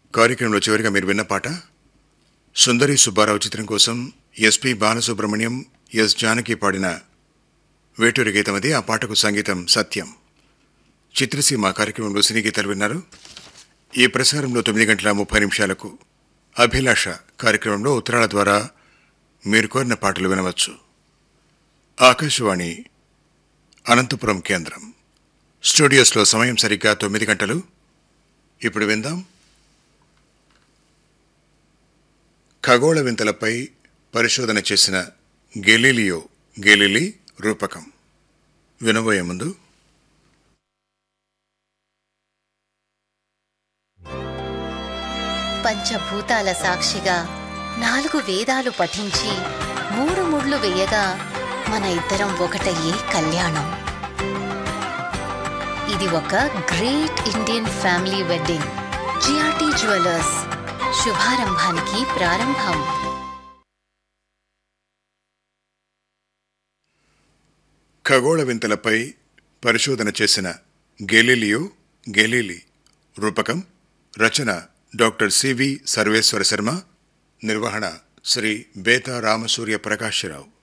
కార్యక్రమంలో చివరిగా మీరు విన్న పాట సుందరి సుబ్బారావు చిత్రం కోసం ఎస్పి బాలసుబ్రహ్మణ్యం ఎస్ జానకి పాడిన వేటూరి గీతం అది ఆ పాటకు సంగీతం సత్యం చిత్రసీమ కార్యక్రమంలో సినీ గీతాలు విన్నారు ఈ ప్రసారంలో తొమ్మిది గంటల ముప్పై నిమిషాలకు అభిలాష కార్యక్రమంలో ఉత్తరాల ద్వారా మీరు కోరిన పాటలు వినవచ్చు ఆకాశవాణి అనంతపురం కేంద్రం స్టూడియోస్లో సమయం సరిగ్గా తొమ్మిది గంటలు ఇప్పుడు విందాం ఖగోళ వింతలపై పరిశోధన చేసిన గెలీలియో గెలీలి రూపకం వినబోయే ముందు పంచభూతాల సాక్షిగా నాలుగు వేదాలు పఠించి మూడు ముళ్ళు వేయగా మన ఇద్దరం ఒకటయ్యే కళ్యాణం ఇది ఒక great Indian family wedding GRT jewellers శుభారంభానికి ప్రారంభం ఖగోళ వింతలపై పరిశోధన చేసిన గెలీలియో గెలీలి రూపకం రచన డాక్టర్ సివి సర్వేశ్వర శర్మ నిర్వహణ శ్రీ బేతా రామసూర్య ప్రకాశ్రావు